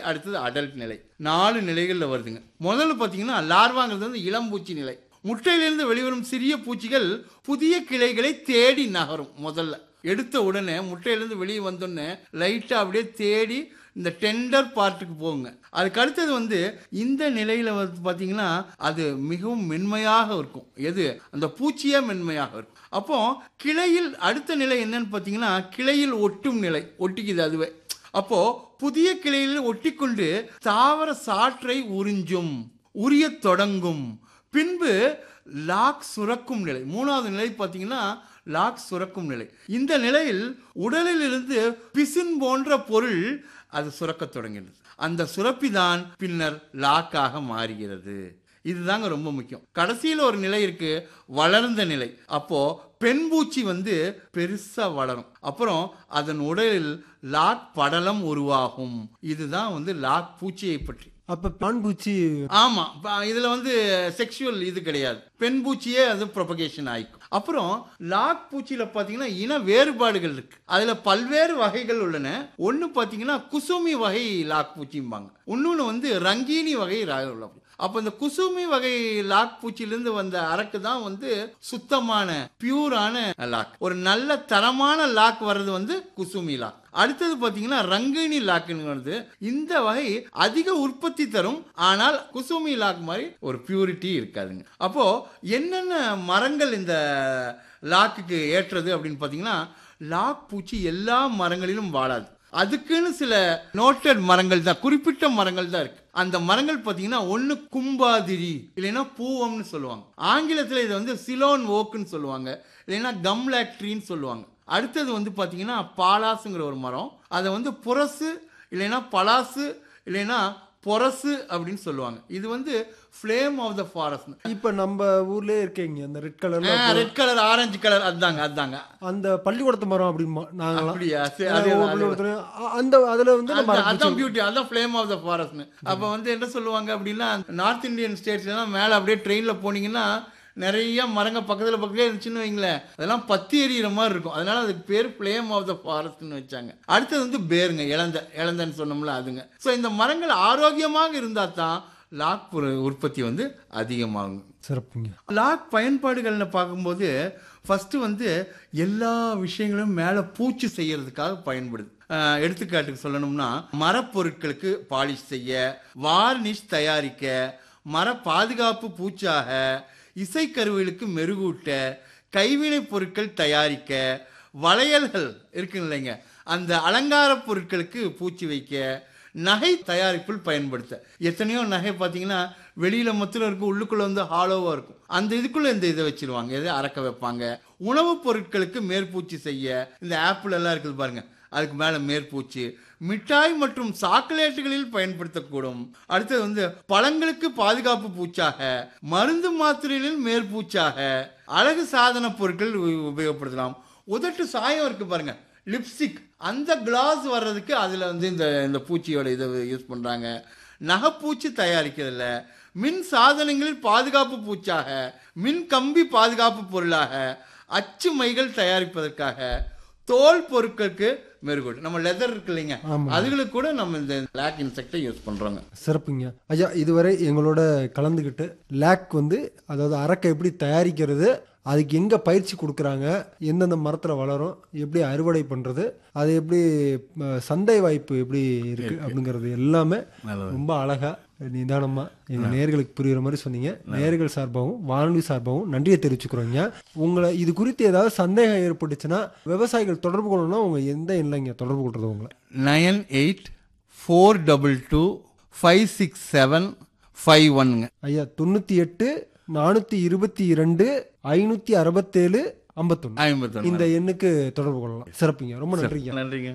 அடுத்தது அடல்ட் நிலை நாலு நிலைகளில் வருதுங்க முதல்ல பார்த்தீங்கன்னா லார்வாங்கிறது வந்து இளம்பூச்சி நிலை முட்டையிலிருந்து வெளிவரும் சிறிய பூச்சிகள் புதிய கிளைகளை தேடி நகரும் முதல்ல எடுத்த உடனே முட்டையிலிருந்து வெளியே வந்தோடனே லைட்டாக அப்படியே தேடி இந்த டெண்டர் பார்ட்டுக்கு போகுங்க அதுக்கு அடுத்தது வந்து இந்த நிலையில் வந்து பார்த்தீங்கன்னா அது மிகவும் மென்மையாக இருக்கும் எது அந்த பூச்சியே மென்மையாக இருக்கும் அப்போ கிளையில் அடுத்த நிலை என்னன்னு பார்த்தீங்கன்னா கிளையில் ஒட்டும் நிலை ஒட்டிக்குது அதுவே அப்போ புதிய கிளையில் ஒட்டிக்கொண்டு தாவர சாற்றை உறிஞ்சும் உரியத் தொடங்கும் பின்பு லாக் சுரக்கும் நிலை மூணாவது நிலை பார்த்தீங்கன்னா லாக் சுரக்கும் நிலை இந்த நிலையில் உடலில் இருந்து பிசின் போன்ற பொருள் அது சுரக்கத் தொடங்கினது அந்த சுரப்பி தான் பின்னர் லாக்காக மாறுகிறது இதுதாங்க ரொம்ப முக்கியம் கடைசியில் ஒரு நிலை இருக்கு வளர்ந்த நிலை அப்போ பெண் பூச்சி வந்து பெருசா வளரும் அப்புறம் அதன் உடலில் லாக் படலம் உருவாகும் இதுதான் வந்து லாக் பூச்சியை பற்றி அப்ப பான் பூச்சி ஆமா ப- இதுல வந்து செக்ஷுவல் இது கிடையாது பெண் பூச்சியே அது ப்ரொபகேஷன் ஆயிக்கும் அப்புறம் லாக் பூச்சியில பாத்தீங்கன்னா இன வேறுபாடுகள் இருக்கு அதுல பல்வேறு வகைகள் உள்ளன ஒன்னு பாத்தீங்கன்னா குசுமி வகை லாக் பூச்சிம்பாங்க இன்னொன்னு வந்து ரங்கீனி வகை ரா- உள்ள பூச்சி. அப்ப இந்த குசுமி வகை லாக் பூச்சியிலிருந்து வந்த அரக்கு தான் வந்து சுத்தமான பியூரான லாக் ஒரு நல்ல தரமான லாக் வர்றது வந்து குசுமி லாக் அடுத்தது பாத்தீங்கன்னா ரங்கினி லாக்குன்னு வருது இந்த வகை அதிக உற்பத்தி தரும் ஆனால் குசுமி லாக் மாதிரி ஒரு பியூரிட்டி இருக்காதுங்க அப்போ என்னென்ன மரங்கள் இந்த லாக்குக்கு ஏற்றது அப்படின்னு பார்த்தீங்கன்னா லாக் பூச்சி எல்லா மரங்களிலும் வாழாது அதுக்குன்னு சில நோட்டட் மரங்கள் தான் குறிப்பிட்ட மரங்கள் தான் இருக்கு அந்த மரங்கள் பார்த்தீங்கன்னா ஒன்று கும்பாதிரி இல்லைன்னா பூவம்னு சொல்லுவாங்க ஆங்கிலத்தில் இதை வந்து சிலோன் ஓக்குன்னு சொல்லுவாங்க இல்லைன்னா கம்லாக் ட்ரீன்னு சொல்லுவாங்க அடுத்தது வந்து பார்த்தீங்கன்னா பாலாசுங்கிற ஒரு மரம் அதை வந்து புரசு இல்லைன்னா பலாசு இல்லைன்னா பொரசு அப்படின்னு சொல்லுவாங்க இது வந்து ஃப்ளேம் ஆஃப் த ஃபாரஸ்ட் இப்ப நம்ம ஊர்லயே இருக்கீங்க அந்த ரெட் கலர்ல ரெட் கலர் ஆரஞ்சு கலர் அதுதாங்க அதுதாங்க அந்த பள்ளிக்கூடத்து மரம் அப்படிமா நாங்களாம் அப்படியா சரி, அஹ் அதே ஒவ்வொரு தான், அதே தான். பள்ளிக்கூடத்துலயும் அ- அந்த அதுல வந்து நம்ம அதான் அதான் பியூட்டி அதான் ஃப்ளேம் ஆஃப் த ஃபாரஸ்ட்னு அப்போ வந்து என்ன சொல்லுவாங்க அப்படின்னா நார்த் இந்தியன் ஸ்டேட்ஸ்லாம் மேலே அப்படியே ட்ரெயினில் போனீங்கன்னா நிறைய மரங்க பக்கத்தில் பக்கத்துல இருந்துச்சுன்னு வைங்களேன் அதெல்லாம் பத்தி எறிகிற மாதிரி இருக்கும் அதனால அதுக்கு பேர் ஃப்ளேம் ஆஃப் த ஃபாரஸ்ட்னு வச்சாங்க அடுத்தது வந்து பேருங்க இளந்த இளந்தன்னு சொன்னோம்ல அதுங்க ஸோ இந்த மரங்கள் ஆரோக்கியமாக இருந்தால் தான் லாக் உரு- உற்பத்தி வந்து அதிகமாகும் சிறப்புங்க லாக் பயன்பாடுகள்னு பார்க்கும்போது ஃபர்ஸ்ட் வந்து எல்லா விஷயங்களும் மேலே பூச்சி செய்யறதுக்காக பயன்படுது அஹ், எடுத்துக்காட்டுக்கு சொல்லணும்னா மரப்பொருட்களுக்கு பாலிஷ் செய்ய வார்னிஷ் தயாரிக்க மர பாதுகாப்பு பூச்சாக இசைக்கருவிகளுக்கு மெருகூட்ட கைவினைப் பொருட்கள் தயாரிக்க வளையல்கள் இருக்கு இல்லைங்க அந்த அலங்கார பொருட்களுக்கு பூச்சி வைக்க நகை தயாரிப்பில் பயன்படுத்த எத்தனையோ நகை பார்த்தீங்கன்னா வெளியில மொத்தம் இருக்கும் உள்ளுக்குள்ள வந்து ஹாலோவா இருக்கும் அந்த இதுக்குள்ள இந்த இதை வச்சிருவாங்க எதை அறக்க வைப்பாங்க உணவுப் பொருட்களுக்கு மேற்பூச்சி செய்ய இந்த ஆப்பிள் எல்லாம் இருக்குது பாருங்க அதுக்கு மேல மேற்பூச்சி மிட்டாய் மற்றும் சாக்லேட்டுகளில் பயன்படுத்தக்கூடும் அடுத்தது வந்து பழங்களுக்கு பாதுகாப்பு பூச்சாக மருந்து மாத்திரைகளில் மேற்பூச்சாக அழகு சாதன பொருட்கள் உ- உபயோகப்படுத்தலாம் உதட்டு சாயம் இருக்கு பாருங்க லிப்ஸ்டிக் அந்த கிளாஸ் வர்றதுக்கு அதில் வந்து இந்த இந்த பூச்சியோட இதை யூஸ் பண்ணுறாங்க நகைப்பூச்சி தயாரிக்கிறதுல மின் சாதனங்களில் பாதுகாப்பு பூச்சாக மின் கம்பி பாதுகாப்பு பொருளாக அச்சு மைகள் தயாரிப்பதற்காக தோல் பொருட்களுக்கு மெருகூட்டு நம்ம லெதர் இருக்கு இல்லைங்க அதுகளுக்கு கூட நம்ம இந்த லேக் இன்செக்டை யூஸ் பண்றோங்க சிறப்புங்க ஐயா இதுவரை எங்களோட கலந்துக்கிட்டு லேக் வந்து அதாவது அரக்கை எப்படி தயாரிக்கிறது அதுக்கு எங்கே பயிற்சி கொடுக்குறாங்க எந்தெந்த மரத்தில் வளரும் எப்படி அறுவடை பண்ணுறது அது எப்படி ம, சந்தை வாய்ப்பு எப்படி இருக்கு அப்படிங்கிறது எல்லாமே ரொம்ப அழகா நிதானமாக எங்கள் நேர்களுக்கு புரியுற மாதிரி சொன்னீங்க நேர்கள் சார்பாகவும் வானொலி சார்பாகவும் நன்றியை தெரிவிச்சுக்கிறோங்க உங்களை இது குறித்து ஏதாவது சந்தேகம் ஏற்பட்டுச்சுன்னா விவசாயிகள் தொடர்பு கொள்ளணும்னா உங்கள் எந்த இல்லைங்க தொடர்பு கொள்றது உங்களை nine eight four double two five six seven five ஒன்னுங்க ஐயா தொண்ணூற்றி எட்டு நானூற்றி இருபத்தி இரண்டு ஐநூற்றி அறுபத்தேழு ஐம்பத்தொன்று ஐம்பத்தொன்று இந்த எண்ணுக்கு தொடர்பு கொள்ளலாம் சிறப்புங்க ரொம்ப நன்றிங்க நன்றிங்க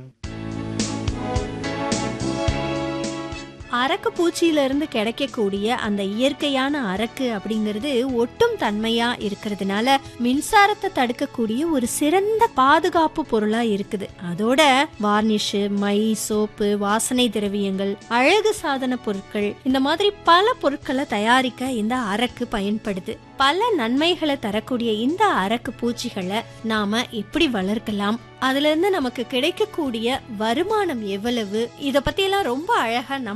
அரக்கு பூச்சியில இருந்து கிடைக்கக்கூடிய அந்த இயற்கையான அரக்கு அப்படிங்கிறது ஒட்டும் தன்மையா இருக்கிறதுனால மின்சாரத்தை தடுக்கக்கூடிய ஒரு சிறந்த பாதுகாப்பு பொருளா இருக்குது அதோட வார்னிஷ் மை சோப்பு வாசனை திரவியங்கள் அழகு சாதன பொருட்கள் இந்த மாதிரி பல பொருட்களை தயாரிக்க இந்த அரக்கு பயன்படுது பல நன்மைகளை தரக்கூடிய இந்த அரக்கு பூச்சிகளை நாம எப்படி வளர்க்கலாம் அதுல இருந்து நமக்கு கிடைக்கக்கூடிய வருமானம் எவ்வளவு இத பத்தி எல்லாம் ரொம்ப அழகா நம்ம